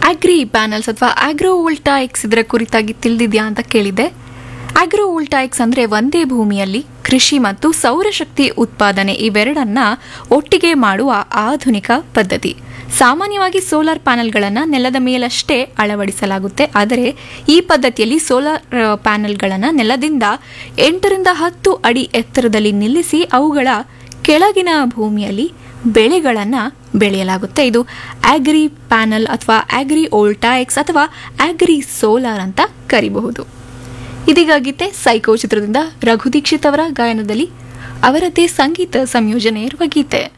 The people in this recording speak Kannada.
ಆಗ್ರಿ ಪ್ಯಾನಲ್ಸ್ ಅಥವಾ ಆಗ್ರೋ ವೋಲ್ಟಾಯಿಕ್ಸ್ ಇದರ ಕುರಿತಾಗಿ ತಿಳಿದಿದ್ಯಾ ಅಂತ ಕೇಳಿದೆ ಆಗ್ರೋ ವೋಲ್ಟಾಯಿಕ್ಸ್ ಅಂದರೆ ಒಂದೇ ಭೂಮಿಯಲ್ಲಿ ಕೃಷಿ ಮತ್ತು ಸೌರಶಕ್ತಿ ಉತ್ಪಾದನೆ ಇವೆರಡನ್ನ ಒಟ್ಟಿಗೆ ಮಾಡುವ ಆಧುನಿಕ ಪದ್ಧತಿ ಸಾಮಾನ್ಯವಾಗಿ ಸೋಲಾರ್ ಪ್ಯಾನೆಲ್ಗಳನ್ನು ನೆಲದ ಮೇಲಷ್ಟೇ ಅಳವಡಿಸಲಾಗುತ್ತೆ ಆದರೆ ಈ ಪದ್ಧತಿಯಲ್ಲಿ ಸೋಲಾರ್ ಪ್ಯಾನೆಲ್ಗಳನ್ನು ನೆಲದಿಂದ ಎಂಟರಿಂದ ಹತ್ತು ಅಡಿ ಎತ್ತರದಲ್ಲಿ ನಿಲ್ಲಿಸಿ ಅವುಗಳ ಕೆಳಗಿನ ಭೂಮಿಯಲ್ಲಿ ಬೆಳೆಗಳನ್ನು ಬೆಳೆಯಲಾಗುತ್ತೆ ಇದು ಆಗ್ರಿ ಪ್ಯಾನಲ್ ಅಥವಾ ಆಗ್ರಿ ಓಲ್ಟಾಯಿಕ್ಸ್ ಅಥವಾ ಆಗ್ರಿ ಸೋಲಾರ್ ಅಂತ ಕರಿಬಹುದು ಇದೀಗ ಗೀತೆ ಸೈಕೋ ಚಿತ್ರದಿಂದ ರಘು ದೀಕ್ಷಿತ್ ಅವರ ಗಾಯನದಲ್ಲಿ ಅವರದ್ದೇ ಸಂಗೀತ ಸಂಯೋಜನೆ ಇರುವ ಗೀತೆ